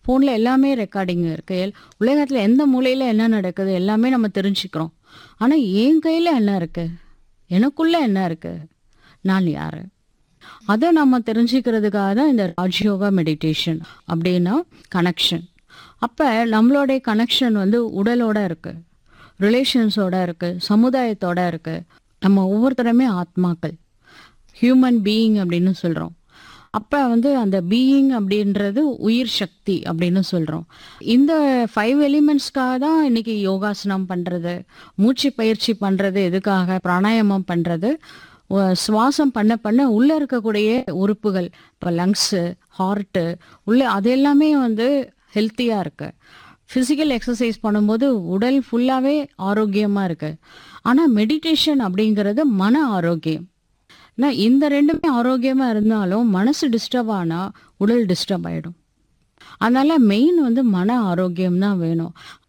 ஃபோனில் எல்லாமே ரெக்கார்டிங் இருக்கு எல்- உலகத்துல எந்த மூலையில என்ன நடக்குது எல்லாமே நம்ம தெரிஞ்சுக்கிறோம் ஆனா என் கையில என்ன இருக்கு எனக்குள்ள என்ன இருக்கு நான் யாரு அதை நம்ம தெரிஞ்சுக்கிறதுக்காக தான் இந்த ராஜயோகா மெடிடேஷன் அப்படின்னா கனெக்ஷன் அப்போ நம்மளுடைய கனெக்ஷன் வந்து உடலோட இருக்கு ரிலேஷன்ஸோட இருக்கு சமுதாயத்தோட இருக்கு நம்ம ஒவ்வொருத்தருமே ஆத்மாக்கள் ஹியூமன் பீயிங் அப்படின்னு சொல்கிறோம் அப்போ வந்து அந்த பீயிங் அப்படின்றது உயிர் சக்தி அப்படின்னு சொல்கிறோம் இந்த ஃபைவ் எலிமெண்ட்ஸ்க்காக தான் இன்னைக்கு யோகாசனம் பண்ணுறது மூச்சு பயிற்சி பண்ணுறது எதுக்காக பிராணாயாமம் பண்ணுறது சுவாசம் பண்ண பண்ண உள்ளே இருக்கக்கூடிய உறுப்புகள் இப்போ லங்ஸு ஹார்ட்டு உள்ள அது எல்லாமே வந்து ஹெல்த்தியாக இருக்கு ஃபிசிக்கல் எக்ஸசைஸ் பண்ணும்போது உடல் ஃபுல்லாகவே ஆரோக்கியமாக இருக்கு ஆனால் மெடிடேஷன் அப்படிங்கிறது மன ஆரோக்கியம் நான் இந்த ரெண்டுமே ஆரோக்கியமாக இருந்தாலும் மனசு டிஸ்டர்ப் ஆனால் உடல் டிஸ்டர்ப் ஆகிடும் அதனால மெயின் வந்து மன ஆரோக்கியம் தான் வேணும்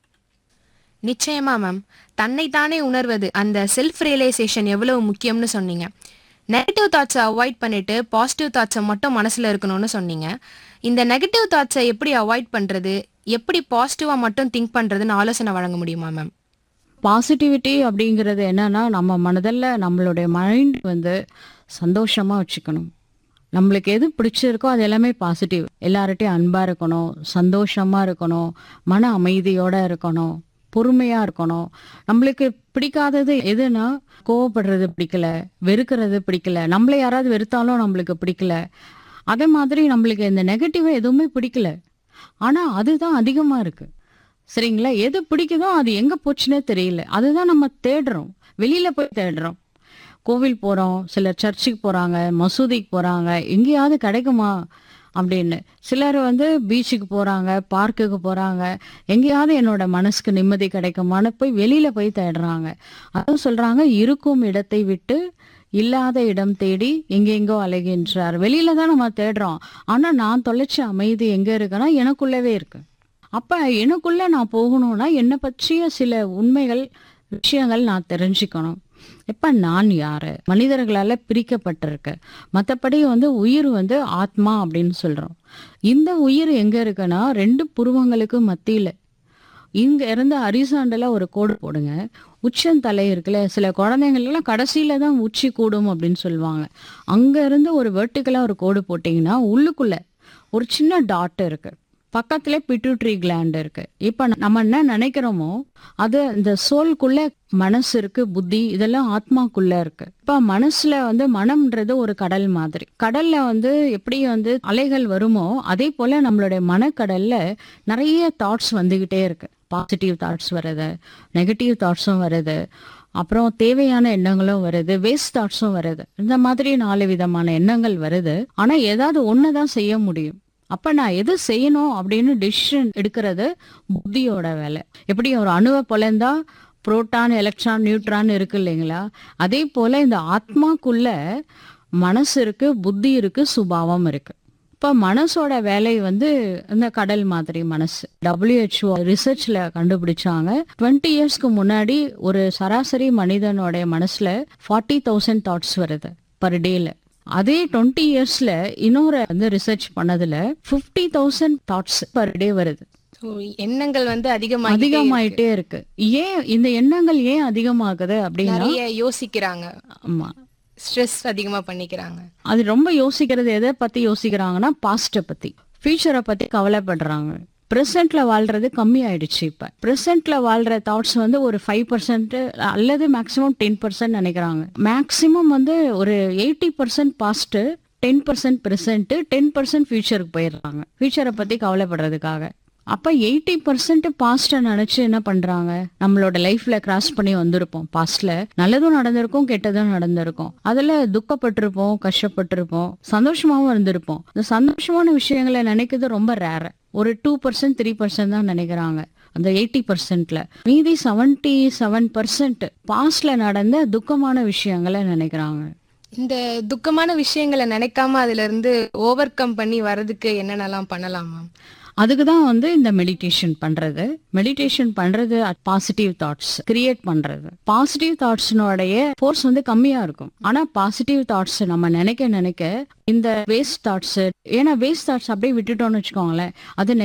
நிச்சயமா மேம் தன்னைத்தானே உணர்வது அந்த செல்ஃப் ரியலைசேஷன் எவ்வளவு முக்கியம்னு சொன்னீங்க நெகட்டிவ் தாட்ஸை அவாய்ட் பண்ணிட்டு பாசிட்டிவ் தாட்ஸை மட்டும் மனசுல இருக்கணும்னு சொன்னீங்க இந்த நெகட்டிவ் தாட்ஸை எப்படி அவாய்ட் பண்றது எப்படி பாசிட்டிவா மட்டும் திங்க் பண்றதுன்னு ஆலோசனை வழங்க முடியுமா மேம் பாசிட்டிவிட்டி அப்படிங்கிறது என்னன்னா நம்ம மனதில் நம்மளுடைய மைண்ட் வந்து சந்தோஷமா வச்சுக்கணும் நம்மளுக்கு எது பிடிச்சிருக்கோ அது எல்லாமே பாசிட்டிவ் எல்லார்ட்டையும் அன்பா இருக்கணும் சந்தோஷமா இருக்கணும் மன அமைதியோட இருக்கணும் பொறுமையா இருக்கணும் நம்மளுக்கு பிடிக்காதது எதுனா கோவப்படுறது பிடிக்கல வெறுக்கிறது பிடிக்கல நம்மளை யாராவது வெறுத்தாலும் நம்மளுக்கு பிடிக்கல அதே மாதிரி நம்மளுக்கு இந்த நெகட்டிவ் எதுவுமே பிடிக்கல ஆனா அதுதான் அதிகமா இருக்கு சரிங்களா எது பிடிக்குதோ அது எங்க போச்சுன்னே தெரியல அதுதான் நம்ம தேடுறோம் வெளியில போய் தேடுறோம் கோவில் போறோம் சிலர் சர்ச்சுக்கு போறாங்க மசூதிக்கு போறாங்க எங்கேயாவது கிடைக்குமா அப்படின்னு சிலர் வந்து பீச்சுக்கு போறாங்க பார்க்குக்கு போறாங்க எங்கேயாவது என்னோட மனசுக்கு நிம்மதி கிடைக்குமான்னு போய் வெளியில போய் தேடுறாங்க அதுவும் சொல்றாங்க இருக்கும் இடத்தை விட்டு இல்லாத இடம் தேடி எங்கெங்கோ அலைகின்றார் வெளியில தான் நம்ம தேடுறோம் ஆனா நான் தொலைச்ச அமைதி எங்க இருக்குன்னா எனக்குள்ளவே இருக்கு அப்ப எனக்குள்ள நான் போகணும்னா என்னை பற்றிய சில உண்மைகள் விஷயங்கள் நான் தெரிஞ்சுக்கணும் இப்ப நான் யாரு மனிதர்களால பிரிக்கப்பட்டிருக்கு மத்தபடி வந்து உயிர் வந்து ஆத்மா அப்படின்னு சொல்றோம் இந்த உயிர் எங்க இருக்குன்னா ரெண்டு புருவங்களுக்கு மத்தியில இங்க இருந்து அரிசாண்டலா ஒரு கோடு போடுங்க உச்சந்தலை இருக்குல்ல சில குழந்தைங்கள்லாம் கடைசியில தான் உச்சி கூடும் அப்படின்னு சொல்லுவாங்க அங்க இருந்து ஒரு வெர்டிக்கலா ஒரு கோடு போட்டீங்கன்னா உள்ளுக்குள்ள ஒரு சின்ன டாட் இருக்கு பக்கத்துல பிட்யூட்ரி கிளாண்ட் இருக்கு இப்ப நம்ம என்ன நினைக்கிறோமோ அது இந்த சோல்குள்ள மனசு இருக்கு புத்தி இதெல்லாம் ஆத்மாக்குள்ள இருக்கு இப்ப மனசுல வந்து மனம்ன்றது ஒரு கடல் மாதிரி கடல்ல வந்து எப்படி வந்து அலைகள் வருமோ அதே போல நம்மளுடைய மனக்கடல்ல நிறைய தாட்ஸ் வந்துகிட்டே இருக்கு பாசிட்டிவ் தாட்ஸ் வருது நெகட்டிவ் தாட்ஸும் வருது அப்புறம் தேவையான எண்ணங்களும் வருது வேஸ்ட் தாட்ஸும் வருது இந்த மாதிரி நாலு விதமான எண்ணங்கள் வருது ஆனா ஏதாவது ஒண்ணுதான் செய்ய முடியும் அப்ப நான் எது செய்யணும் அப்படின்னு டிசிஷன் எடுக்கிறது புத்தியோட வேலை எப்படி ஒரு அணுவை பொலந்தா புரோட்டான் எலக்ட்ரான் நியூட்ரான் இருக்கு இல்லைங்களா அதே போல இந்த ஆத்மாக்குள்ள மனசு இருக்கு புத்தி இருக்கு சுபாவம் இருக்கு இப்ப மனசோட வேலை வந்து இந்த கடல் மாதிரி மனசு WHO ரிசர்ச்ல கண்டுபிடிச்சாங்க டுவெண்ட்டி இயர்ஸ்க்கு முன்னாடி ஒரு சராசரி மனிதனோட மனசுல ஃபார்ட்டி தௌசண்ட் தாட்ஸ் வருது பர் டேல அதே டுவெண்ட்டி இயர்ஸ்ல இன்னொரு வந்து ரிசர்ச் பண்ணதுல fifty thousand thoughts per day வருது So, எண்ணங்கள் வந்து அதிகமாக அதிகமாயிட்டே இருக்கு ஏன் இந்த எண்ணங்கள் ஏன் அதிகமாகுது அப்படின்னா நிறைய யோசிக்கிறாங்க ஆமா ஸ்ட்ரெஸ் அதிகமா பண்ணிக்கிறாங்க அது ரொம்ப யோசிக்கிறது எதை பத்தி யோசிக்கிறாங்கன்னா பாஸ்ட பத்தி ஃபியூச்சரை பத்தி கவலைப்படுறாங்க பிரசன்ட்ல வாழ்றது கம்மி ஆயிடுச்சு இப்ப பிரசன்ட்ல வாழ்ற தாட்ஸ் வந்து ஒரு ஃபைவ் பர்சன்ட் அல்லது மேக்சிமம் டென் பர்சன்ட் நினைக்கிறாங்க மேக்சிமம் வந்து ஒரு eighty percent past ten percent present ten percent ஃபியூச்சருக்கு போயிடுறாங்க ஃபியூச்சரை பத்தி கவலைப்படுறதுக்காக அப்ப எயிட்டி பர்சன்ட் பாஸ்ட நினைச்சு என்ன பண்றாங்க நம்மளோட லைஃப்ல கிராஸ் பண்ணி வந்திருப்போம் பாஸ்ட்ல நல்லதும் நடந்திருக்கும் கெட்டதும் நடந்திருக்கும் அதுல துக்கப்பட்டிருப்போம் கஷ்டப்பட்டிருப்போம் சந்தோஷமாவும் இருந்திருப்போம் இந்த சந்தோஷமான விஷயங்களை நினைக்கிறது ரொம்ப ரேர் ஒரு டூ பர்சன்ட் த்ரீ பர்சன்ட் தான் நினைக்கிறாங்க அந்த எயிட்டி பர்சன்ட்ல மீதி செவன்டி செவன் பர்சன்ட் பாஸ்ட்ல நடந்த துக்கமான விஷயங்களை நினைக்கிறாங்க இந்த துக்கமான விஷயங்களை நினைக்காம அதுல இருந்து ஓவர் கம் பண்ணி வர்றதுக்கு என்னென்னலாம் பண்ணலாம் மேம் அதுக்கு தான் வந்து இந்த மெடிடேஷன் பண்றது மெடிடேஷன் பண்றது பாசிட்டிவ் தாட்ஸ் கிரியேட் பண்றது பாசிட்டிவ் தாட்ஸ்னுடைய ஃபோர்ஸ் வந்து கம்மியா இருக்கும் ஆனா பாசிட்டிவ் தாட்ஸ் நம்ம நினைக்க நினைக்க இந்த வேஸ்ட் தாட்ஸ் ஏன்னா வேஸ்ட் தாட்ஸ் அப்படியே விட்டுட்டோம்னு வச்சுக்கோங்களேன் அது